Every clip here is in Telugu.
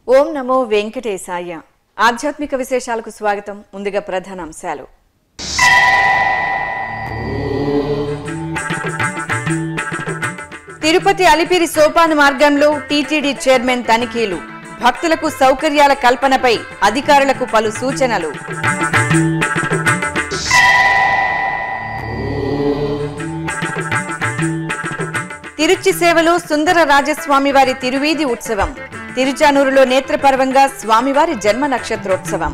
ఓం నమో వెంకటేశాయ ఆధ్యాత్మిక విశేషాలకు స్వాగతం ముందుగా ప్రధాన అంశాలు తిరుపతి అలిపిరి సోపాన మార్గంలో టీటీడీ చైర్మన్ తనిఖీలు భక్తులకు సౌకర్యాల కల్పనపై అధికారులకు పలు సూచనలు తిరుచి సేవలో సుందర రాజస్వామి వారి తిరువీధి ఉత్సవం తిరుచానూరులో నేత్రపర్వంగా స్వామివారి జన్మ నక్షత్రోత్సవం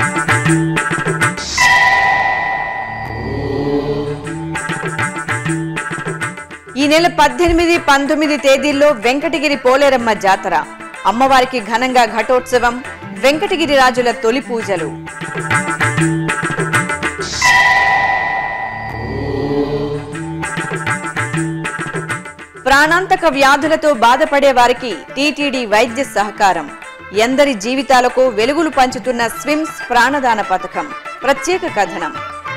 ఈ నెల పద్దెనిమిది పంతొమ్మిది తేదీల్లో వెంకటగిరి పోలేరమ్మ జాతర అమ్మవారికి ఘనంగా ఘటోత్సవం వెంకటగిరి రాజుల తొలి పూజలు ప్రాణాంతక వ్యాధులతో బాధపడే వారికి టీటీడీ వైద్య సహకారం ఎందరి జీవితాలకు వెలుగులు పంచుతున్న స్విమ్స్ ప్రాణదాన పథకం ప్రత్యేక కథనం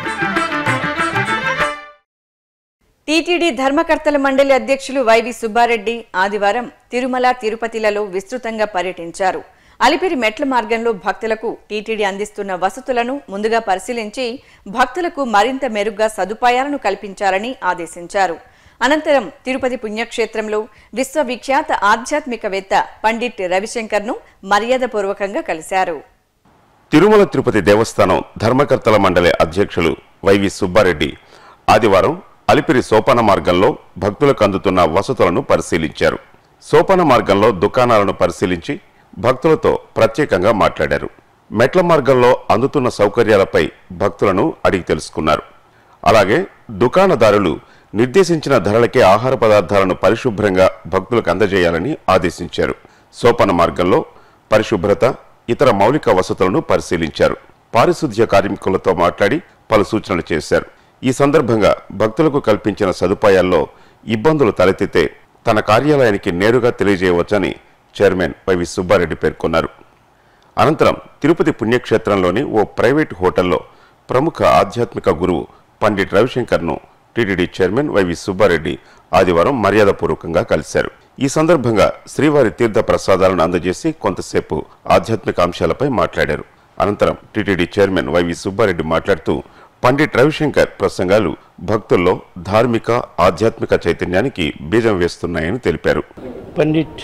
టీటీడీ ధర్మకర్తల మండలి అధ్యక్షులు వైవి సుబ్బారెడ్డి ఆదివారం తిరుమల తిరుపతిలలో విస్తృతంగా పర్యటించారు అలిపిరి మెట్ల మార్గంలో భక్తులకు టీటీడీ అందిస్తున్న వసతులను ముందుగా పరిశీలించి భక్తులకు మరింత మెరుగ్గా సదుపాయాలను కల్పించాలని ఆదేశించారు అనంతరం తిరుపతి పుణ్యక్షేత్రంలో విశ్వవిఖ్యాత ఆధ్యాత్మికవేత్త పండిట్ రవిశంకర్ను మర్యాదపూర్వకంగా కలిశారు తిరుమల తిరుపతి దేవస్థానం ధర్మకర్తల మండలి అధ్యక్షులు వైవి సుబ్బారెడ్డి ఆదివారం అలిపిరి సోపాన మార్గంలో భక్తులకు అందుతున్న వసతులను పరిశీలించారు సోపాన మార్గంలో దుకాణాలను పరిశీలించి భక్తులతో ప్రత్యేకంగా మాట్లాడారు మెట్ల మార్గంలో అందుతున్న సౌకర్యాలపై భక్తులను అడిగి తెలుసుకున్నారు అలాగే దుకాణదారులు నిర్దేశించిన ధరలకే ఆహార పదార్థాలను పరిశుభ్రంగా భక్తులకు అందజేయాలని ఆదేశించారు సోపాన మార్గంలో పరిశుభ్రత ఇతర మౌలిక వసతులను పరిశీలించారు పారిశుధ్య కార్మికులతో మాట్లాడి పలు సూచనలు చేశారు ఈ సందర్భంగా భక్తులకు కల్పించిన సదుపాయాల్లో ఇబ్బందులు తలెత్తితే తన కార్యాలయానికి నేరుగా తెలియజేయవచ్చని చైర్మన్ వైవి సుబ్బారెడ్డి పేర్కొన్నారు అనంతరం తిరుపతి పుణ్యక్షేత్రంలోని ఓ ప్రైవేట్ హోటల్లో ప్రముఖ ఆధ్యాత్మిక గురువు పండిట్ రవిశంకర్ను టీటీడీ చైర్మన్ వైవి సుబ్బారెడ్డి ఆదివారం మర్యాదపూర్వకంగా కలిశారు ఈ సందర్భంగా శ్రీవారి తీర్థ ప్రసాదాలను అందజేసి కొంతసేపు ఆధ్యాత్మిక అంశాలపై మాట్లాడారు అనంతరం టీటీడీ చైర్మన్ వైవి సుబ్బారెడ్డి మాట్లాడుతూ పండిట్ రవిశంకర్ ప్రసంగాలు భక్తుల్లో ధార్మిక ఆధ్యాత్మిక చైతన్యానికి బీజం వేస్తున్నాయని తెలిపారు పండిట్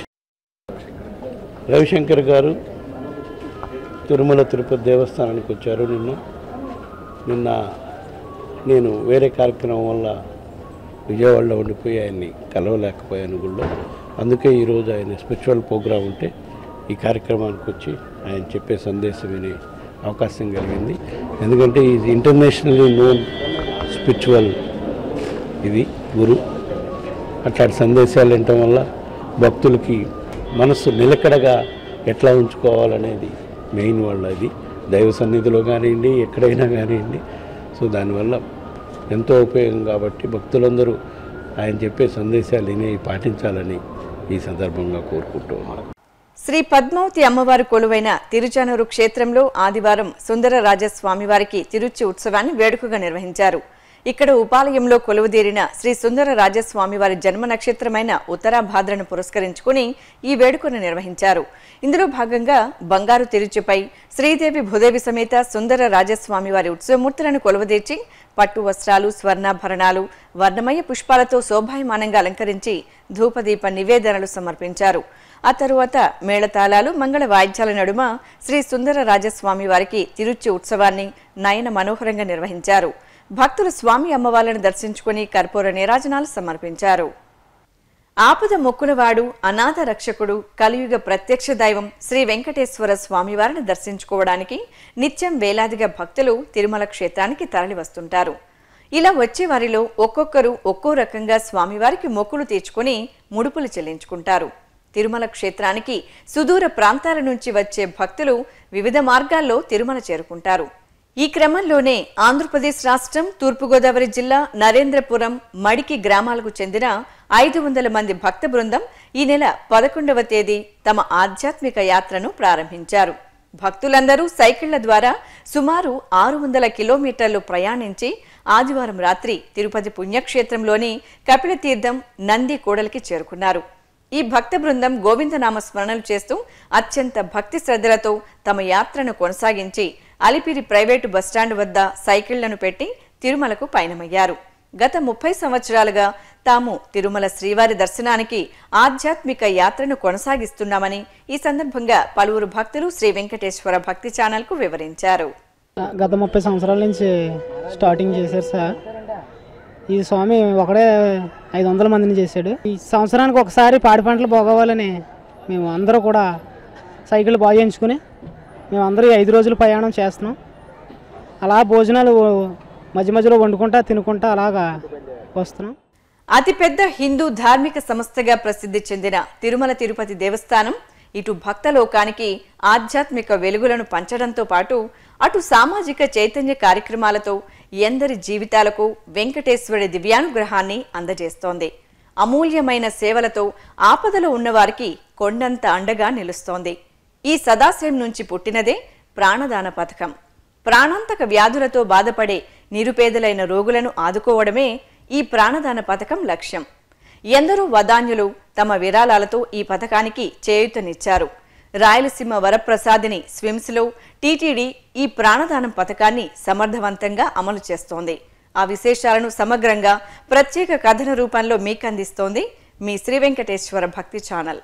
రవిశంకర్ గారు తిరుమల తిరుపతి దేవస్థానానికి వచ్చారు నిన్న నిన్న నేను వేరే కార్యక్రమం వల్ల విజయవాడలో ఉండిపోయి ఆయన్ని కలవలేకపోయాను గుళ్ళో అందుకే ఈరోజు ఆయన స్పిరిచువల్ ప్రోగ్రాం ఉంటే ఈ కార్యక్రమానికి వచ్చి ఆయన చెప్పే సందేశం వినే అవకాశం కలిగింది ఎందుకంటే ఇది ఇంటర్నేషనల్లీ నోన్ స్పిరిచువల్ ఇది గురు అట్లాంటి సందేశాలు వినటం వల్ల భక్తులకి మనస్సు నిలకడగా ఎట్లా ఉంచుకోవాలనేది మెయిన్ వాళ్ళ అది దైవ సన్నిధిలో కానివ్వండి ఎక్కడైనా కానివ్వండి సో దానివల్ల ఎంతో ఉపయోగం కాబట్టి భక్తులందరూ ఆయన చెప్పే సందేశాలు విని పాటించాలని ఈ సందర్భంగా కోరుకుంటూ ఉన్నాను శ్రీ పద్మావతి అమ్మవారు కొలువైన తిరుచానూరు క్షేత్రంలో ఆదివారం సుందర రాజస్వామివారికి తిరుచి ఉత్సవాన్ని వేడుకగా నిర్వహించారు ఇక్కడ ఉపాలయంలో కొలువుదీరిన శ్రీ సుందర రాజస్వామివారి జన్మ నక్షత్రమైన ఉత్తరాభాద్రను పురస్కరించుకుని ఈ వేడుకను నిర్వహించారు ఇందులో భాగంగా బంగారు తిరుచిపై శ్రీదేవి భూదేవి సమేత సుందర రాజస్వామివారి ఉత్సవమూర్తులను కొలువుదీర్చి పట్టు వస్త్రాలు స్వర్ణాభరణాలు వర్ణమయ పుష్పాలతో శోభాయమానంగా అలంకరించి ధూపదీప నివేదనలు సమర్పించారు ఆ తరువాత మేళతాళాలు మంగళ వాయిద్యాల నడుమ శ్రీ సుందర రాజస్వామి వారికి తిరుచి ఉత్సవాన్ని నయన మనోహరంగా నిర్వహించారు భక్తులు స్వామి అమ్మవార్లను దర్శించుకుని కర్పూర నీరాజనాలు సమర్పించారు ఆపద మొక్కులవాడు అనాథ రక్షకుడు కలియుగ ప్రత్యక్ష దైవం శ్రీ వెంకటేశ్వర స్వామివారిని దర్శించుకోవడానికి నిత్యం వేలాదిగా భక్తులు తిరుమల క్షేత్రానికి తరలి వస్తుంటారు ఇలా వచ్చే వారిలో ఒక్కొక్కరు ఒక్కో రకంగా స్వామివారికి మొక్కులు తీర్చుకుని ముడుపులు చెల్లించుకుంటారు తిరుమల క్షేత్రానికి సుదూర ప్రాంతాల నుంచి వచ్చే భక్తులు వివిధ మార్గాల్లో తిరుమల చేరుకుంటారు ఈ క్రమంలోనే ఆంధ్రప్రదేశ్ రాష్ట్రం తూర్పుగోదావరి జిల్లా నరేంద్రపురం మడికి గ్రామాలకు చెందిన ఐదు వందల మంది భక్త బృందం ఈ నెల పదకొండవ తేదీ తమ ఆధ్యాత్మిక యాత్రను ప్రారంభించారు భక్తులందరూ సైకిళ్ల ద్వారా సుమారు ఆరు వందల కిలోమీటర్లు ప్రయాణించి ఆదివారం రాత్రి తిరుపతి పుణ్యక్షేత్రంలోని కపిలతీర్థం నంది కూడలికి చేరుకున్నారు ఈ భక్త బృందం గోవిందనామ స్మరణలు చేస్తూ అత్యంత భక్తి శ్రద్ధలతో తమ యాత్రను కొనసాగించి అలిపిరి ప్రైవేటు బస్టాండ్ వద్ద సైకిళ్లను పెట్టి తిరుమలకు పయనమయ్యారు గత ముప్పై సంవత్సరాలుగా తాము తిరుమల శ్రీవారి దర్శనానికి ఆధ్యాత్మిక యాత్రను కొనసాగిస్తున్నామని ఈ సందర్భంగా పలువురు భక్తులు శ్రీ వెంకటేశ్వర భక్తి ఛానల్కు వివరించారు గత ముప్పై సంవత్సరాల నుంచి స్టార్టింగ్ చేశారు సార్ ఈ స్వామి ఒకడే ఐదు వందల మందిని చేశాడు ఈ సంవత్సరానికి ఒకసారి పాడి పంటలు బాగోవాలని మేము అందరూ కూడా సైకిల్ బాగు చేయించుకుని మేము అందరూ ఈ ఐదు రోజులు ప్రయాణం చేస్తున్నాం అలా భోజనాలు మధ్య మధ్యలో వండుకుంటా తినుకుంటా అలాగా వస్తున్నాం అతిపెద్ద హిందూ ధార్మిక సంస్థగా ప్రసిద్ధి చెందిన తిరుమల తిరుపతి దేవస్థానం ఇటు భక్తలోకానికి ఆధ్యాత్మిక వెలుగులను పంచడంతో పాటు అటు సామాజిక చైతన్య కార్యక్రమాలతో ఎందరి జీవితాలకు వెంకటేశ్వరుడి దివ్యానుగ్రహాన్ని అందజేస్తోంది అమూల్యమైన సేవలతో ఆపదలో ఉన్నవారికి కొండంత అండగా నిలుస్తోంది ఈ సదాశయం నుంచి పుట్టినదే ప్రాణదాన పథకం ప్రాణాంతక వ్యాధులతో బాధపడే నిరుపేదలైన రోగులను ఆదుకోవడమే ఈ ప్రాణదాన పథకం లక్ష్యం ఎందరో వదాన్యులు తమ విరాళాలతో ఈ పథకానికి చేయూతనిచ్చారు రాయలసీమ వరప్రసాదిని స్విమ్స్లో టీటీడీ ఈ ప్రాణదానం పథకాన్ని సమర్థవంతంగా అమలు చేస్తోంది ఆ విశేషాలను సమగ్రంగా ప్రత్యేక కథన రూపంలో మీకందిస్తోంది మీ శ్రీ వెంకటేశ్వర భక్తి ఛానల్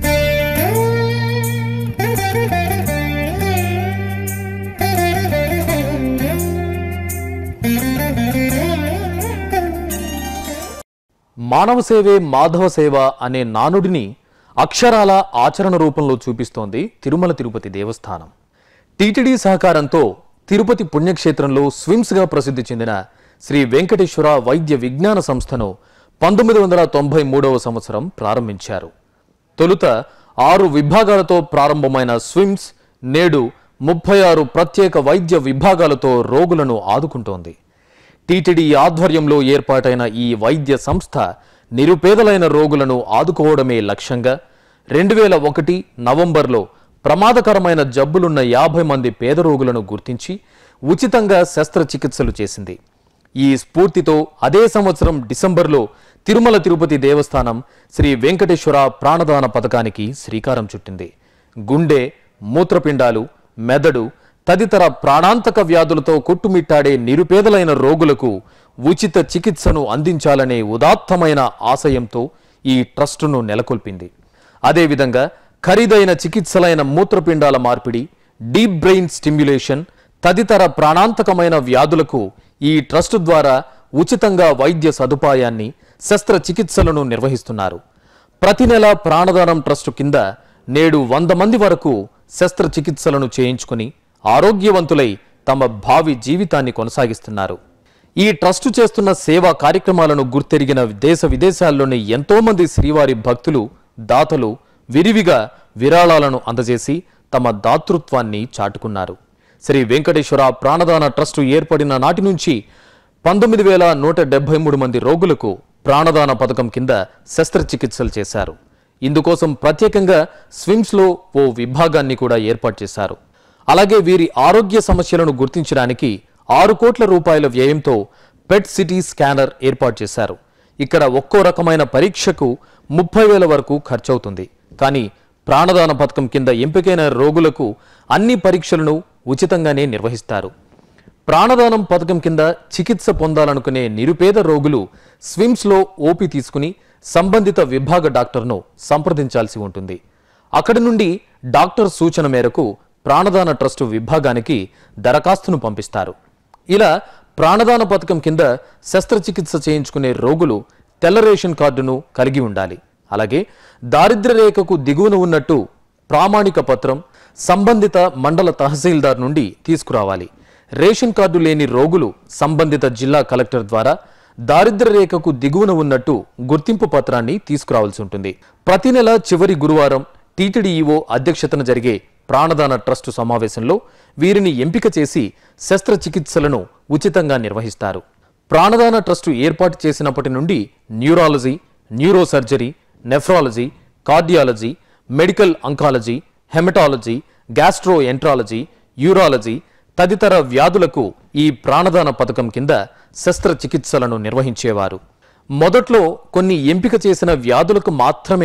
మానవ సేవే మాధవ సేవ అనే నానుడిని అక్షరాల ఆచరణ రూపంలో చూపిస్తోంది తిరుమల తిరుపతి దేవస్థానం టీటీడీ సహకారంతో తిరుపతి పుణ్యక్షేత్రంలో స్విమ్స్గా ప్రసిద్ధి చెందిన శ్రీ వెంకటేశ్వర వైద్య విజ్ఞాన సంస్థను పంతొమ్మిది వందల తొంభై మూడవ సంవత్సరం ప్రారంభించారు తొలుత ఆరు విభాగాలతో ప్రారంభమైన స్విమ్స్ నేడు ముప్పై ఆరు ప్రత్యేక వైద్య విభాగాలతో రోగులను ఆదుకుంటోంది టీటీడీ ఆధ్వర్యంలో ఏర్పాటైన ఈ వైద్య సంస్థ నిరుపేదలైన రోగులను ఆదుకోవడమే లక్ష్యంగా రెండు వేల ఒకటి నవంబర్లో ప్రమాదకరమైన జబ్బులున్న యాభై మంది పేద రోగులను గుర్తించి ఉచితంగా శస్త్రచికిత్సలు చేసింది ఈ స్ఫూర్తితో అదే సంవత్సరం డిసెంబర్లో తిరుమల తిరుపతి దేవస్థానం శ్రీ వెంకటేశ్వర ప్రాణదాన పథకానికి శ్రీకారం చుట్టింది గుండె మూత్రపిండాలు మెదడు తదితర ప్రాణాంతక వ్యాధులతో కొట్టుమిట్టాడే నిరుపేదలైన రోగులకు ఉచిత చికిత్సను అందించాలనే ఉదాత్తమైన ఆశయంతో ఈ ట్రస్టును నెలకొల్పింది అదేవిధంగా ఖరీదైన చికిత్సలైన మూత్రపిండాల మార్పిడి డీప్ బ్రెయిన్ స్టిమ్యులేషన్ తదితర ప్రాణాంతకమైన వ్యాధులకు ఈ ట్రస్ట్ ద్వారా ఉచితంగా వైద్య సదుపాయాన్ని శస్త్రచికిత్సలను నిర్వహిస్తున్నారు ప్రతి నెల ప్రాణదానం ట్రస్టు కింద నేడు వంద మంది వరకు శస్త్రచికిత్సలను చేయించుకుని ఆరోగ్యవంతులై తమ భావి జీవితాన్ని కొనసాగిస్తున్నారు ఈ ట్రస్టు చేస్తున్న సేవా కార్యక్రమాలను గుర్తెరిగిన దేశ విదేశాల్లోని ఎంతో మంది శ్రీవారి భక్తులు దాతలు విరివిగా విరాళాలను అందజేసి తమ దాతృత్వాన్ని చాటుకున్నారు శ్రీ వెంకటేశ్వర ప్రాణదాన ట్రస్టు ఏర్పడిన నాటి నుంచి పంతొమ్మిది వేల నూట డెబ్బై మూడు మంది రోగులకు ప్రాణదాన పథకం కింద శస్త్రచికిత్సలు చేశారు ఇందుకోసం ప్రత్యేకంగా స్విమ్స్లో ఓ విభాగాన్ని కూడా ఏర్పాటు చేశారు అలాగే వీరి ఆరోగ్య సమస్యలను గుర్తించడానికి ఆరు కోట్ల రూపాయల వ్యయంతో పెట్ సిటీ స్కానర్ ఏర్పాటు చేశారు ఇక్కడ ఒక్కో రకమైన పరీక్షకు ముప్పై వేల వరకు ఖర్చవుతుంది కానీ ప్రాణదాన పథకం కింద ఎంపికైన రోగులకు అన్ని పరీక్షలను ఉచితంగానే నిర్వహిస్తారు ప్రాణదానం పథకం కింద చికిత్స పొందాలనుకునే నిరుపేద రోగులు స్విమ్స్లో ఓపీ తీసుకుని సంబంధిత విభాగ డాక్టర్ను సంప్రదించాల్సి ఉంటుంది అక్కడి నుండి డాక్టర్ సూచన మేరకు ప్రాణదాన ట్రస్టు విభాగానికి దరఖాస్తును పంపిస్తారు ఇలా ప్రాణదాన పథకం కింద శస్త్రచికిత్స చేయించుకునే రోగులు తెల్ల రేషన్ కార్డును కలిగి ఉండాలి అలాగే దారిద్ర్య రేఖకు దిగువన ఉన్నట్టు ప్రామాణిక పత్రం సంబంధిత మండల తహసీల్దార్ నుండి తీసుకురావాలి రేషన్ కార్డు లేని రోగులు సంబంధిత జిల్లా కలెక్టర్ ద్వారా దారిద్ర్య రేఖకు దిగువన ఉన్నట్టు గుర్తింపు పత్రాన్ని తీసుకురావాల్సి ఉంటుంది ప్రతి నెల చివరి గురువారం టీటీడీఈఓ అధ్యక్షతన జరిగే ప్రాణదాన ట్రస్టు సమావేశంలో వీరిని ఎంపిక చేసి శస్త్రచికిత్సలను ఉచితంగా నిర్వహిస్తారు ప్రాణదాన ట్రస్టు ఏర్పాటు చేసినప్పటి నుండి neurology neurosurgery nephrology cardiology medical oncology haematology gastroenterology urology తదితర వ్యాధులకు ఈ ప్రాణదాన పథకం కింద శస్త్రచికిత్సలను నిర్వహించేవారు మొదట్లో కొన్ని ఎంపిక చేసిన వ్యాధులకు మాత్రమే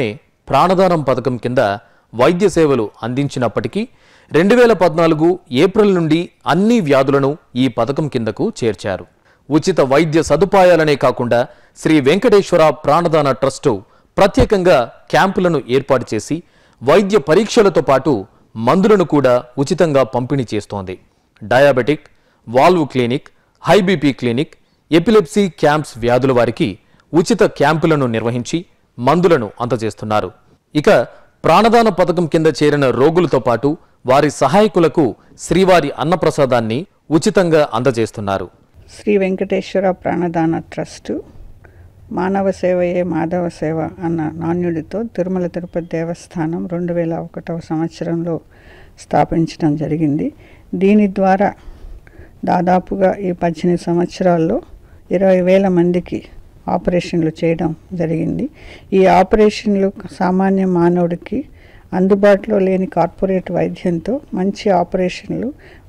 ప్రాణదానం పథకం కింద వైద్య సేవలు అందించినప్పటికీ రెండు వేల పద్నాలుగు ఏప్రిల్ నుండి అన్ని వ్యాధులను ఈ పథకం కిందకు చేర్చారు ఉచిత వైద్య సదుపాయాలనే కాకుండా శ్రీ వెంకటేశ్వర ప్రాణదాన ట్రస్టు ప్రత్యేకంగా క్యాంపులను ఏర్పాటు చేసి వైద్య పరీక్షలతో పాటు మందులను కూడా ఉచితంగా పంపిణీ చేస్తోంది diabetic valve clinic high BP clinic epilepsy camps వ్యాధుల వారికి ఉచిత క్యాంపులను నిర్వహించి మందులను అందజేస్తున్నారు ఇక ప్రాణదాన పథకం కింద చేరిన రోగులతో పాటు వారి సహాయకులకు శ్రీవారి అన్నప్రసాదాన్ని ఉచితంగా అందజేస్తున్నారు శ్రీ వెంకటేశ్వర ప్రాణదాన ట్రస్టు మానవ సేవయే మాధవ సేవ అన్న నాణ్యుడితో తిరుమల తిరుపతి దేవస్థానం రెండు వేల ఒకటవ సంవత్సరంలో స్థాపించడం జరిగింది దీని ద్వారా దాదాపుగా ఈ పద్దెనిమిది సంవత్సరాల్లో ఇరవై వేల మందికి ఆపరేషన్లు చేయడం జరిగింది ఈ ఆపరేషన్లు సామాన్య మానవుడికి అందుబాటులో లేని కార్పొరేట్ వైద్యంతో మంచి ఆపరేషన్లు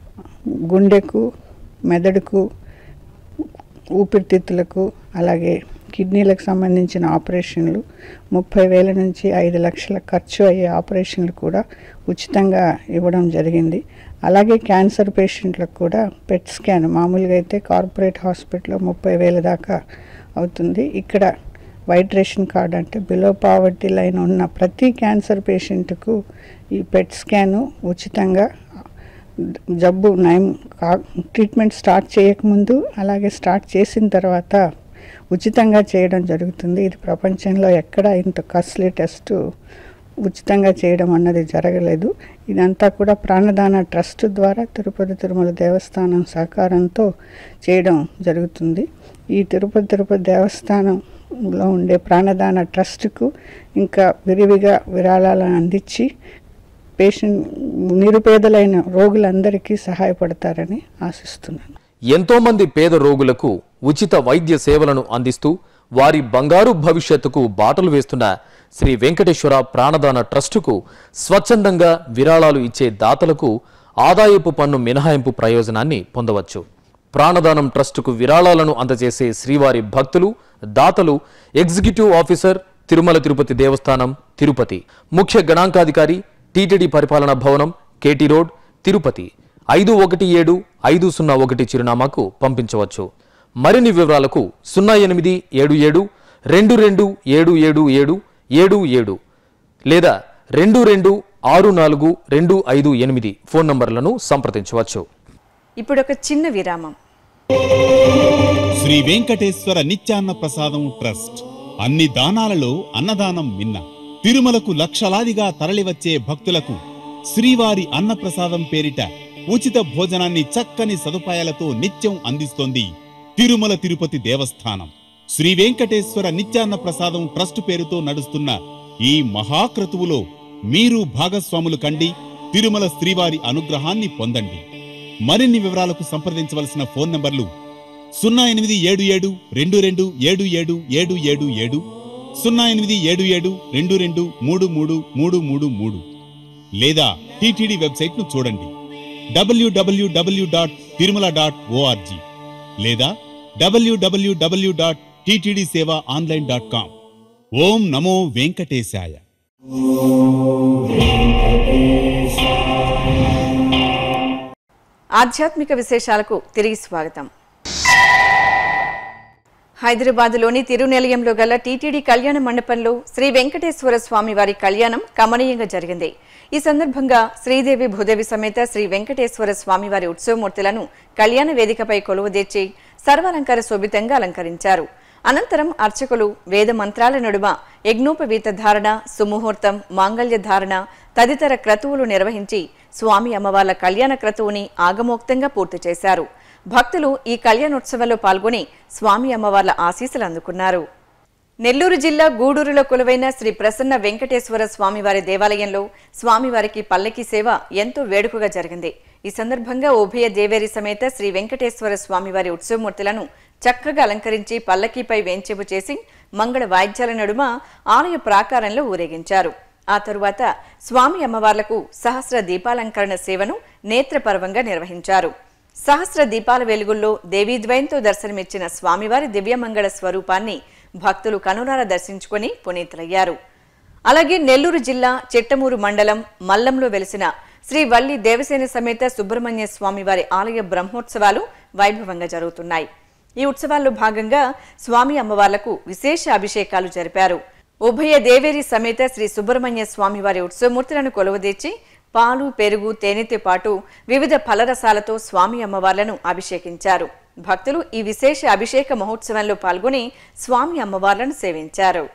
గుండెకు మెదడుకు ఊపిరితిత్తులకు అలాగే కిడ్నీలకు సంబంధించిన ఆపరేషన్లు ముప్పై వేల నుంచి ఐదు లక్షల ఖర్చు అయ్యే ఆపరేషన్లు కూడా ఉచితంగా ఇవ్వడం జరిగింది అలాగే క్యాన్సర్ పేషెంట్లకు కూడా పెట్ స్కాన్ మామూలుగా అయితే కార్పొరేట్ హాస్పిటల్లో ముప్పై వేల దాకా అవుతుంది ఇక్కడ వైట్ రేషన్ కార్డ్ అంటే బిలో పావర్టీ లైన్ ఉన్న ప్రతి క్యాన్సర్ పేషెంట్కు ఈ పెట్ స్కాను ఉచితంగా జబ్బు నయం కా ట్రీట్మెంట్ స్టార్ట్ చేయకముందు అలాగే స్టార్ట్ చేసిన తర్వాత ఉచితంగా చేయడం జరుగుతుంది ఇది ప్రపంచంలో ఎక్కడ ఇంత కాస్ట్లీ టెస్ట్ ఉచితంగా చేయడం అన్నది జరగలేదు ఇదంతా కూడా ప్రాణదాన ట్రస్ట్ ద్వారా తిరుపతి తిరుమల దేవస్థానం సహకారంతో చేయడం జరుగుతుంది ఈ తిరుపతి తిరుపతి దేవస్థానంలో ఉండే ప్రాణదాన ట్రస్ట్కు ఇంకా విరివిగా విరాళాలను అందించి పేషెంట్ నిరుపేదలైన రోగులందరికీ సహాయపడతారని ఆశిస్తున్నాను ఎంతో మంది పేద రోగులకు ఉచిత వైద్య సేవలను అందిస్తూ వారి బంగారు భవిష్యత్తుకు బాటలు వేస్తున్న శ్రీ వెంకటేశ్వర ప్రాణదాన ట్రస్టుకు స్వచ్ఛందంగా విరాళాలు ఇచ్చే దాతలకు ఆదాయపు పన్ను మినహాయింపు ప్రయోజనాన్ని పొందవచ్చు ప్రాణదానం ట్రస్టుకు విరాళాలను అందజేసే శ్రీవారి భక్తులు దాతలు ఎగ్జిక్యూటివ్ ఆఫీసర్ తిరుమల తిరుపతి దేవస్థానం తిరుపతి ముఖ్య గణాంకాధికారి టీటీడీ పరిపాలనా భవనం కేటీ రోడ్ తిరుపతి ఐదు ఒకటి ఏడు ఐదు సున్నా ఒకటి చిరునామాకు పంపించవచ్చు మరిన్ని వివరాలకు సున్నా ఎనిమిది ఏడు ఏడు రెండు రెండు ఏడు ఏడు ఏడు ఏడు ఏడు లేదా రెండు రెండు ఆరు నాలుగు రెండు ఐదు ఎనిమిది ఫోన్ నంబర్లను సంప్రదించవచ్చు ఇప్పుడొక చిన్న విరామం శ్రీ వెంకటేశ్వర నిత్యాన్న ప్రసాదం ట్రస్ట్ అన్ని దానాలలో అన్నదానం మిన్న తిరుమలకు లక్షలాదిగా తరలివచ్చే భక్తులకు శ్రీవారి అన్నప్రసాదం పేరిట ఉచిత భోజనాన్ని చక్కని సదుపాయాలతో నిత్యం అందిస్తోంది తిరుమల తిరుపతి దేవస్థానం శ్రీ వెంకటేశ్వర నిత్యాన్న ప్రసాదం ట్రస్ట్ పేరుతో నడుస్తున్న ఈ మహాక్రతువులో మీరు భాగస్వాములు కండి తిరుమల శ్రీవారి అనుగ్రహాన్ని పొందండి మరిన్ని వివరాలకు సంప్రదించవలసిన ఫోన్ నంబర్లు సున్నా ఎనిమిది ఏడు ఏడు రెండు రెండు ఏడు ఏడు ఏడు ఏడు ఏడు సున్నా ఎనిమిది ఏడు ఏడు రెండు రెండు మూడు మూడు మూడు మూడు మూడు లేదా టీటీడీ వెబ్సైట్ ను చూడండి డబ్ల్యూడబ్ల్యూడబ్ల్యూ డాట్ తిరుమల డాట్ ఓఆర్జీ లేదా డబ్ల్యూడబ్ల్యూడబ్ల్యూ dot TTD seva online dot com ఓం నమో వెంకటేశాయ ఆధ్యాత్మిక విశేషాలకు తిరిగి స్వాగతం హైదరాబాద్లోని తిరునిలయంలో గల టీటీడీ కళ్యాణ మండపంలో శ్రీ వెంకటేశ్వర స్వామి వారి కళ్యాణం కమనీయంగా జరిగింది ఈ సందర్భంగా శ్రీదేవి భూదేవి సమేత శ్రీ వెంకటేశ్వర స్వామి వారి ఉత్సవమూర్తులను కళ్యాణ వేదికపై కొలువుదీర్చి సర్వాలంకార శోభితంగా అలంకరించారు అనంతరం అర్చకులు వేద మంత్రాల నడుమ యజ్ఞోపవీత ధారణ సుముహూర్తం మాంగళ్య ధారణ తదితర క్రతువులు నిర్వహించి స్వామి అమ్మవార్ల కళ్యాణ క్రతువుని ఆగమోక్తంగా పూర్తి చేశారు భక్తులు ఈ కళ్యాణోత్సవంలో పాల్గొని స్వామి అమ్మవార్ల ఆశీస్సులు అందుకున్నారు నెల్లూరు జిల్లా గూడూరులో కొలువైన శ్రీ ప్రసన్న వెంకటేశ్వర స్వామివారి దేవాలయంలో స్వామివారికి పల్లకి సేవ ఎంతో వేడుకగా జరిగింది ఈ సందర్భంగా ఉభయ దేవేరి సమేత శ్రీ వెంకటేశ్వర స్వామివారి ఉత్సవమూర్తులను చక్కగా అలంకరించి పల్లకీపై వేంచెపు చేసి మంగళ వాయిద్యాల నడుమ ఆలయ ప్రాకారంలో ఊరేగించారు ఆ తరువాత స్వామి అమ్మవార్లకు సహస్ర దీపాలంకరణ సేవను నేత్రపర్వంగా నిర్వహించారు సహస్ర దీపాల వెలుగుల్లో దేవీద్వయంతో దర్శనమిచ్చిన స్వామివారి దివ్యమంగళ స్వరూపాన్ని భక్తులు కనులార దర్శించుకొని పునీతులయ్యారు అలాగే నెల్లూరు జిల్లా చిట్టమూరు మండలం మల్లంలో వెలిసిన శ్రీ వల్లి దేవసేన సమేత సుబ్రహ్మణ్య స్వామి వారి ఆలయ బ్రహ్మోత్సవాలు వైభవంగా జరుగుతున్నాయి ఈ ఉత్సవాల్లో భాగంగా స్వామి అమ్మవార్లకు విశేష అభిషేకాలు జరిపారు ఉభయ దేవేరి సమేత శ్రీ సుబ్రహ్మణ్య స్వామి వారి ఉత్సవమూర్తులను కొలువదీర్చి పాలు పెరుగు తేనెతో పాటు వివిధ ఫలరసాలతో స్వామి అమ్మవార్లను అభిషేకించారు భక్తులు ఈ విశేష అభిషేక మహోత్సవంలో పాల్గొని స్వామి అమ్మవార్లను సేవించారు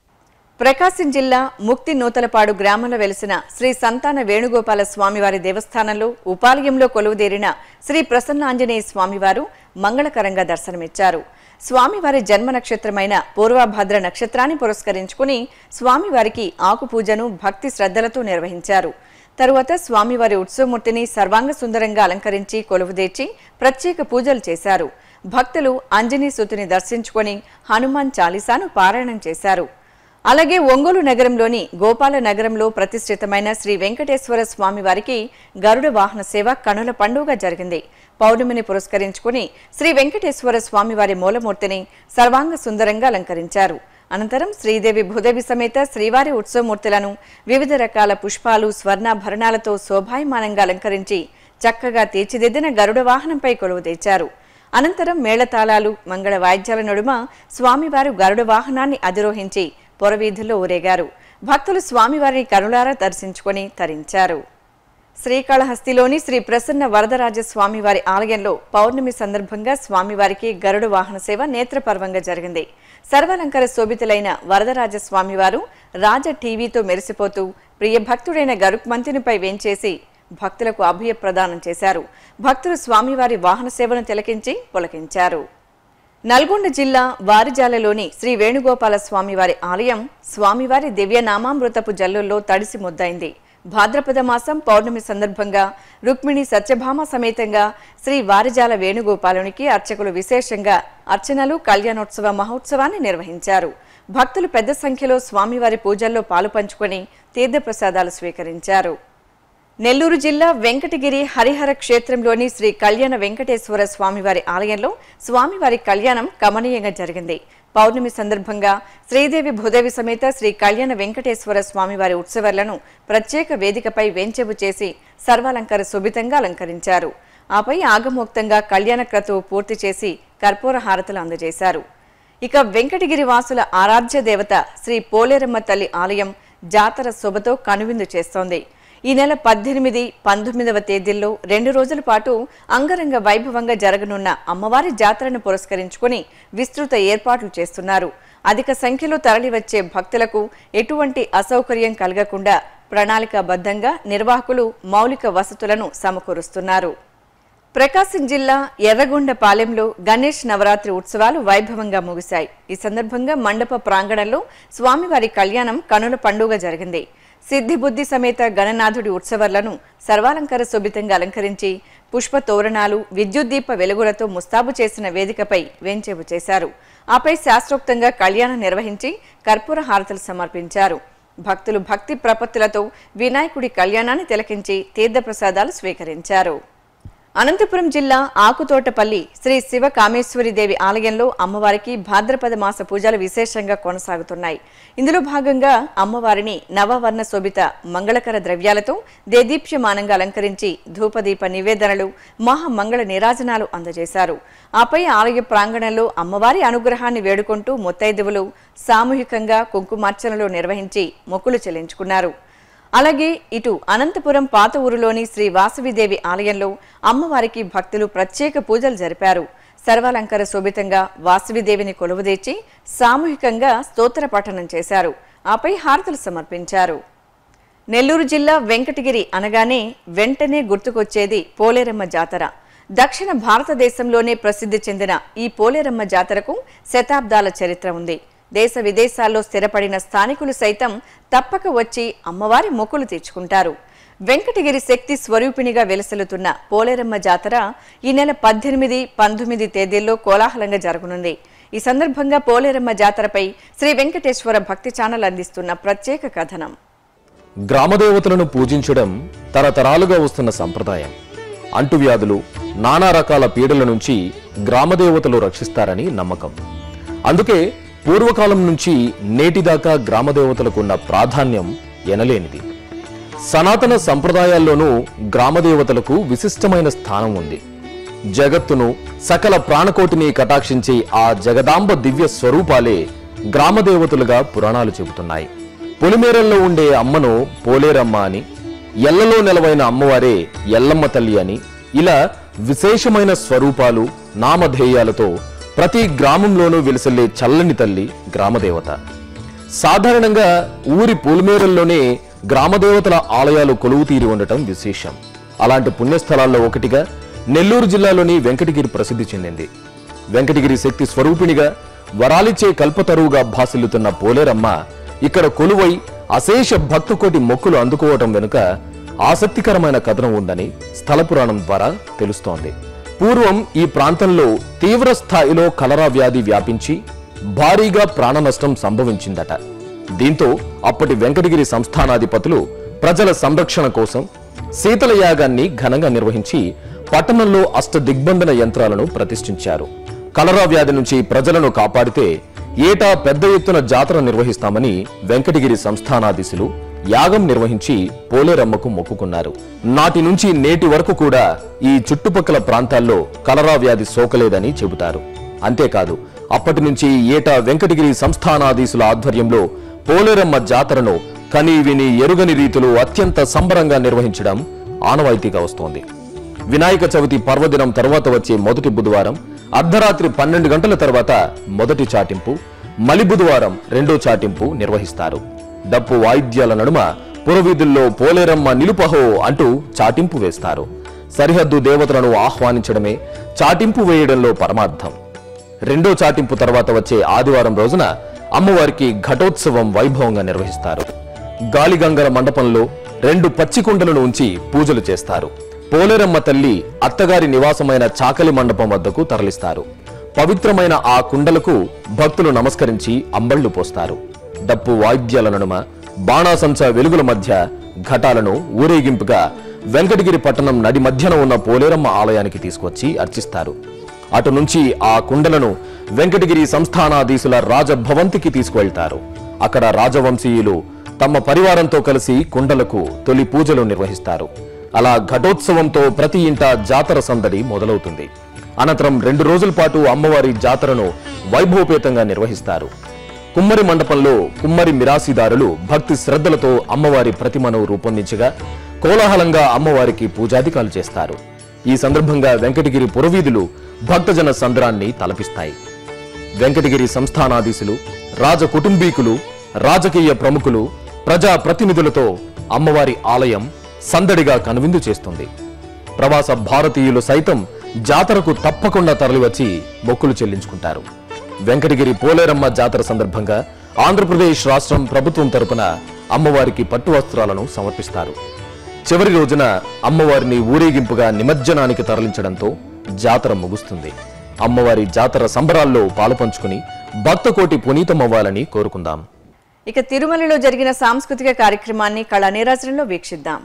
ప్రకాశం జిల్లా ముక్తి నూతలపాడు గ్రామంలో వెలిసిన శ్రీ సంతాన వేణుగోపాల స్వామివారి దేవస్థానంలో ఉపాలయంలో కొలువుదేరిన శ్రీ ప్రసన్నాంజనేయ స్వామివారు మంగళకరంగా దర్శనమిచ్చారు స్వామివారి జన్మ నక్షత్రమైన పూర్వభద్ర నక్షత్రాన్ని పురస్కరించుకుని స్వామివారికి ఆకు పూజను భక్తి శ్రద్ధలతో నిర్వహించారు తరువాత స్వామివారి ఉత్సవమూర్తిని సర్వాంగ సుందరంగా అలంకరించి కొలువుదీర్చి ప్రత్యేక పూజలు చేశారు భక్తులు అంజనీ సుతుని దర్శించుకొని హనుమాన్ చాలీసాను పారాయణం చేశారు అలాగే ఒంగోలు నగరంలోని గోపాల నగరంలో ప్రతిష్ఠితమైన శ్రీ వెంకటేశ్వర స్వామి వారికి గరుడ వాహన సేవ కనుల పండుగ జరిగింది పౌర్ణమిని పురస్కరించుకుని శ్రీ వెంకటేశ్వర స్వామి వారి మూలమూర్తిని సర్వాంగ సుందరంగా అలంకరించారు అనంతరం శ్రీదేవి భూదేవి సమేత శ్రీవారి ఉత్సవమూర్తులను వివిధ రకాల పుష్పాలు స్వర్ణాభరణాలతో శోభాయమానంగా అలంకరించి చక్కగా తీర్చిదిద్దిన గరుడ వాహనంపై కొలువు తెచ్చారు అనంతరం మేళతాళాలు మంగళ వాయిద్యాల నడుమ స్వామివారు గరుడ వాహనాన్ని అధిరోహించి పొరవీధుల్లో ఊరేగారు భక్తులు స్వామివారిని కరుణారా దర్శించుకొని తరించారు శ్రీకాళహస్తిలోని శ్రీ ప్రసన్న వరదరాజ స్వామివారి ఆలయంలో పౌర్ణమి సందర్భంగా స్వామివారికి గరుడ వాహన సేవ నేత్రపర్వంగా జరిగింది సర్వాలంకార శోభితులైన వరదరాజ స్వామివారు రాజ టీవీతో మెరిసిపోతూ ప్రియ భక్తుడైన గరుక్మంతునిపై వేంచేసి భక్తులకు అభయ ప్రదానం చేశారు భక్తులు స్వామివారి వాహన సేవను తిలకించి పులకించారు నల్గొండ జిల్లా వారిజాలలోని శ్రీ వేణుగోపాల స్వామివారి ఆలయం స్వామివారి దివ్యనామామృతపు జల్లుల్లో తడిసి ముద్దైంది భాద్రపద మాసం పౌర్ణమి సందర్భంగా రుక్మిణి సత్యభామ సమేతంగా శ్రీ వారిజాల వేణుగోపాలునికి అర్చకులు విశేషంగా అర్చనలు కళ్యాణోత్సవ మహోత్సవాన్ని నిర్వహించారు భక్తులు పెద్ద సంఖ్యలో స్వామివారి పూజల్లో పాలు పంచుకొని తీర్థప్రసాదాలు స్వీకరించారు నెల్లూరు జిల్లా వెంకటగిరి హరిహర క్షేత్రంలోని శ్రీ కళ్యాణ వెంకటేశ్వర స్వామివారి ఆలయంలో స్వామివారి కళ్యాణం కమనీయంగా జరిగింది పౌర్ణమి సందర్భంగా శ్రీదేవి భూదేవి సమేత శ్రీ కళ్యాణ వెంకటేశ్వర స్వామివారి ఉత్సవాలను ప్రత్యేక వేదికపై వెంచెబు చేసి సర్వాలంకార శోభితంగా అలంకరించారు ఆపై ఆగమోక్తంగా కళ్యాణ క్రతువు పూర్తి చేసి కర్పూర హారతులు అందజేశారు ఇక వెంకటగిరి వాసుల ఆరాధ్య దేవత శ్రీ పోలేరమ్మ తల్లి ఆలయం జాతర శోభతో కనువిందు చేస్తోంది ఈ నెల పద్దెనిమిది పంతొమ్మిదవ తేదీల్లో రెండు రోజుల పాటు అంగరంగ వైభవంగా జరగనున్న అమ్మవారి జాతరను పురస్కరించుకుని విస్తృత ఏర్పాట్లు చేస్తున్నారు అధిక సంఖ్యలో తరలివచ్చే భక్తులకు ఎటువంటి అసౌకర్యం కలగకుండా ప్రణాళికాబద్ధంగా నిర్వాహకులు మౌలిక వసతులను సమకూరుస్తున్నారు ప్రకాశం జిల్లా ఎర్రగొండపాలెంలో గణేష్ నవరాత్రి ఉత్సవాలు వైభవంగా ముగిశాయి ఈ సందర్భంగా మండప ప్రాంగణంలో స్వామివారి కళ్యాణం కనుల పండుగ జరిగింది సిద్ధిబుద్ధి సమేత గణనాథుడి ఉత్సవాలను సర్వాలంకార శోభితంగా అలంకరించి పుష్ప తోరణాలు విద్యుత్ దీప వెలుగులతో ముస్తాబు చేసిన వేదికపై వేంచేపు చేశారు ఆపై శాస్త్రోక్తంగా కళ్యాణం నిర్వహించి కర్పూర హారతలు సమర్పించారు భక్తులు భక్తి ప్రపత్తులతో వినాయకుడి కళ్యాణాన్ని తిలకించి తీర్థప్రసాదాలు స్వీకరించారు అనంతపురం జిల్లా ఆకుతోటపల్లి శ్రీ శివ కామేశ్వరి దేవి ఆలయంలో అమ్మవారికి భాద్రపద మాస పూజలు విశేషంగా కొనసాగుతున్నాయి ఇందులో భాగంగా అమ్మవారిని నవవర్ణ శోభిత మంగళకర ద్రవ్యాలతో దేదీప్యమానంగా అలంకరించి ధూపదీప నివేదనలు మహామంగళ నిరాజనాలు అందజేశారు ఆపై ఆలయ ప్రాంగణంలో అమ్మవారి అనుగ్రహాన్ని వేడుకుంటూ ముత్తైదువులు సామూహికంగా కుంకుమార్చనలు నిర్వహించి మొక్కులు చెల్లించుకున్నారు అలాగే ఇటు అనంతపురం పాత ఊరులోని శ్రీ వాసవిదేవి ఆలయంలో అమ్మవారికి భక్తులు ప్రత్యేక పూజలు జరిపారు సర్వాలంకార శోభితంగా వాసవిదేవిని కొలువుదీర్చి సామూహికంగా స్తోత్ర పఠనం చేశారు ఆపై హారతులు సమర్పించారు నెల్లూరు జిల్లా వెంకటగిరి అనగానే వెంటనే గుర్తుకొచ్చేది పోలేరమ్మ జాతర దక్షిణ భారతదేశంలోనే ప్రసిద్ధి చెందిన ఈ పోలేరమ్మ జాతరకు శతాబ్దాల చరిత్ర ఉంది దేశ విదేశాల్లో స్థిరపడిన స్థానికులు సైతం తప్పక వచ్చి అమ్మవారి మొక్కులు తీర్చుకుంటారు వెంకటగిరి శక్తి స్వరూపిణిగా వెలసలుతున్న పోలేరమ్మ జాతర ఈ నెల పద్దెనిమిది పంతొమ్మిది తేదీల్లో కోలాహలంగా జరగనుంది ఈ సందర్భంగా పోలేరమ్మ జాతరపై శ్రీ వెంకటేశ్వర భక్తి ఛానల్ అందిస్తున్న ప్రత్యేక కథనం గ్రామదేవతలను పూజించడం తరతరాలుగా వస్తున్న సంప్రదాయం అంటువ్యాధులు నానా రకాల పీడల నుంచి గ్రామదేవతలు రక్షిస్తారని నమ్మకం అందుకే పూర్వకాలం నుంచి నేటిదాకా గ్రామదేవతలకున్న ప్రాధాన్యం ఎనలేనిది సనాతన సంప్రదాయాల్లోనూ గ్రామదేవతలకు విశిష్టమైన స్థానం ఉంది జగత్తును సకల ప్రాణకోటిని కటాక్షించే ఆ జగదాంబ దివ్య స్వరూపాలే గ్రామదేవతలుగా పురాణాలు చెబుతున్నాయి పొలిమేరల్లో ఉండే అమ్మను పోలేరమ్మ అని ఎల్లలో నెలవైన అమ్మవారే ఎల్లమ్మ తల్లి అని ఇలా విశేషమైన స్వరూపాలు నామధేయాలతో ప్రతి గ్రామంలోనూ వెలిసెల్లే చల్లని తల్లి గ్రామదేవత సాధారణంగా ఊరి పొలిమేరల్లోనే గ్రామదేవతల ఆలయాలు కొలువు తీరి ఉండటం విశేషం అలాంటి పుణ్యస్థలాల్లో ఒకటిగా నెల్లూరు జిల్లాలోని వెంకటగిరి ప్రసిద్ధి చెందింది వెంకటగిరి శక్తి స్వరూపిణిగా వరాలిచ్చే కల్పతరువుగా భాసిల్లుతున్న పోలేరమ్మ ఇక్కడ కొలువై అశేష భక్తకోటి మొక్కులు అందుకోవటం వెనుక ఆసక్తికరమైన కథనం ఉందని స్థల పురాణం ద్వారా తెలుస్తోంది పూర్వం ఈ ప్రాంతంలో తీవ్ర స్థాయిలో కలరా వ్యాధి వ్యాపించి భారీగా ప్రాణ నష్టం సంభవించిందట దీంతో అప్పటి వెంకటగిరి సంస్థానాధిపతులు ప్రజల సంరక్షణ కోసం శీతల యాగాన్ని ఘనంగా నిర్వహించి పట్టణంలో అష్ట దిగ్బంధన యంత్రాలను ప్రతిష్ఠించారు కలరా వ్యాధి నుంచి ప్రజలను కాపాడితే ఏటా పెద్ద ఎత్తున జాతర నిర్వహిస్తామని వెంకటగిరి సంస్థానాధీశులు యాగం నిర్వహించి పోలేరమ్మకు మొక్కుకున్నారు నాటి నుంచి నేటి వరకు కూడా ఈ చుట్టుపక్కల ప్రాంతాల్లో కలరా వ్యాధి సోకలేదని చెబుతారు అంతేకాదు అప్పటి నుంచి ఏటా వెంకటగిరి సంస్థానాధీశుల ఆధ్వర్యంలో పోలేరమ్మ జాతరను కని విని ఎరుగని రీతిలో అత్యంత సంబరంగా నిర్వహించడం ఆనవాయితీగా వస్తోంది వినాయక చవితి పర్వదినం తర్వాత వచ్చే మొదటి బుధవారం అర్ధరాత్రి పన్నెండు గంటల తర్వాత మొదటి చాటింపు మలి బుధవారం రెండో చాటింపు నిర్వహిస్తారు డప్పు వాయిద్యాల నడుమ పురవీధుల్లో పోలేరమ్మ నిలుపహో అంటూ చాటింపు వేస్తారు సరిహద్దు దేవతలను ఆహ్వానించడమే చాటింపు వేయడంలో పరమార్థం రెండో చాటింపు తర్వాత వచ్చే ఆదివారం రోజున అమ్మవారికి ఘటోత్సవం వైభవంగా నిర్వహిస్తారు గాలిగంగల మండపంలో రెండు పచ్చికుండలను ఉంచి పూజలు చేస్తారు పోలేరమ్మ తల్లి అత్తగారి నివాసమైన చాకలి మండపం వద్దకు తరలిస్తారు పవిత్రమైన ఆ కుండలకు భక్తులు నమస్కరించి అంబళ్లు పోస్తారు డప్పు వాయిద్యాల నడుమ బాణాసంచా వెలుగుల మధ్య ఘటాలను ఊరేగింపుగా వెంకటగిరి పట్టణం నడి మధ్యన ఉన్న పోలేరమ్మ ఆలయానికి తీసుకొచ్చి అర్చిస్తారు అటు నుంచి ఆ కుండలను వెంకటగిరి సంస్థానాధీశుల రాజభవంతికి తీసుకువెళ్తారు అక్కడ రాజవంశీయులు తమ పరివారంతో కలిసి కుండలకు తొలి పూజలు నిర్వహిస్తారు అలా ఘటోత్సవంతో ప్రతి ఇంట జాతర సందడి మొదలవుతుంది అనంతరం రెండు రోజుల పాటు అమ్మవారి జాతరను వైభవపేతంగా నిర్వహిస్తారు కుమ్మరి మండపంలో కుమ్మరి మిరాసిదారులు భక్తి శ్రద్ధలతో అమ్మవారి ప్రతిమను రూపొందించగా కోలాహలంగా అమ్మవారికి పూజాధికాలు చేస్తారు ఈ సందర్భంగా వెంకటగిరి పురవీధులు భక్తజన సంద్రాన్ని తలపిస్తాయి వెంకటగిరి సంస్థానాధీశులు రాజ కుటుంబీకులు రాజకీయ ప్రముఖులు ప్రజా ప్రతినిధులతో అమ్మవారి ఆలయం సందడిగా కనువిందు చేస్తుంది ప్రవాస భారతీయులు సైతం జాతరకు తప్పకుండా తరలివచ్చి మొక్కులు చెల్లించుకుంటారు వెంకటగిరి పోలేరమ్మ జాతర సందర్భంగా ఆంధ్రప్రదేశ్ రాష్ట్రం ప్రభుత్వం తరపున అమ్మవారికి పట్టు వస్త్రాలను సమర్పిస్తారు చివరి రోజున అమ్మవారిని ఊరేగింపుగా నిమజ్జనానికి తరలించడంతో జాతర ముగుస్తుంది అమ్మవారి జాతర సంబరాల్లో పాలుపంచుకుని భక్తకోటి పునీతమవ్వాలని కోరుకుందాం ఇక తిరుమలలో జరిగిన సాంస్కృతిక కార్యక్రమాన్ని కళా నీరాజనంలో వీక్షిద్దాం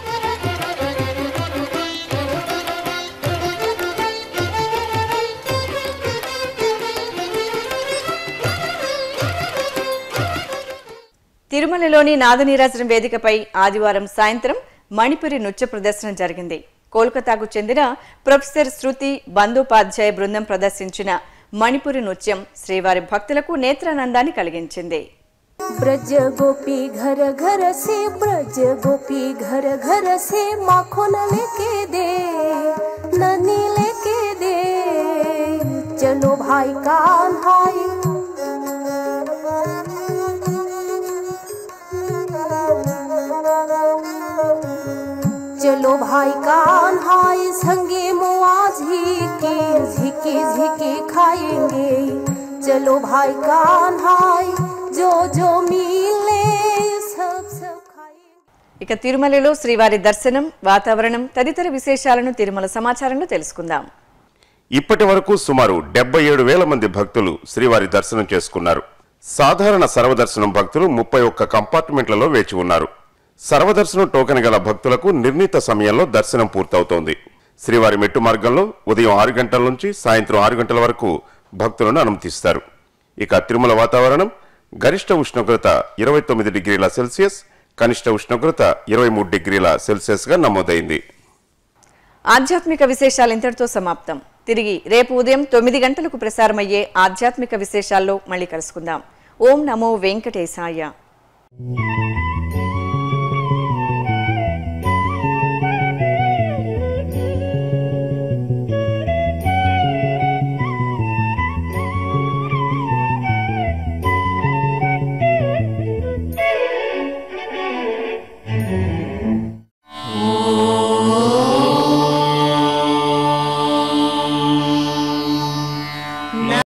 తిరుమలలోని నాదనీరాజనం వేదికపై ఆదివారం సాయంత్రం మణిపురి నృత్య ప్రదర్శన జరిగింది కోల్కతాకు చెందిన ప్రొఫెసర్ శృతి బందోపాధ్యాయ బృందం ప్రదర్శించిన మణిపురి నృత్యం శ్రీవారి భక్తులకు నేత్రానందాన్ని కలిగించింది ब्रज गोपी घर घर से ब्रज गोपी घर घर से माखन लेके दे ननी लेके दे चलो भाई कान हाय चलो भाई कान हाय संगे मुआ झिके झिके झिके खाएंगे चलो भाई कान हाय जो जो मिले सब सब खाएंगे ఇక తిరుమలలో శ్రీవారి దర్శనం వాతావరణం తదితర విశేషాలను తిరుమల సమాచారంలో తెలుసుకుందాం ఇప్పటి వరకు సుమారు డెబ్బై ఏడు వేల మంది భక్తులు శ్రీవారి దర్శనం చేసుకున్నారు సాధారణ సర్వదర్శనం భక్తులు ముప్పై ఒక్క కంపార్ట్మెంట్లలో వేచి ఉన్నారు సర్వదర్శనం టోకెన్ గల భక్తులకు నిర్ణీత సమయంలో దర్శనం పూర్తవుతోంది శ్రీవారి మెట్టు మార్గంలో ఉదయం ఆరు గంటల నుంచి సాయంత్రం ఆరు గంటల వరకు భక్తులను అనుమతిస్తారు ఇక తిరుమల వాతావరణం గరిష్ట ఉష్ణోగ్రత ఇరవై తొమ్మిది డిగ్రీల సెల్సియస్ కనిష్ట ఉష్ణోగ్రత ఇరవై మూడు డిగ్రీల సెల్సియస్ గా నమోదైంది ఆధ్యాత్మిక విశేషాలు ఇంతటితో సమాప్తం తిరిగి రేపు ఉదయం తొమ్మిది గంటలకు ప్రసారమయ్యే ఆధ్యాత్మిక విశేషాల్లో మళ్ళీ కలుసుకుందాం ఓం నమో వెంకటేశాయ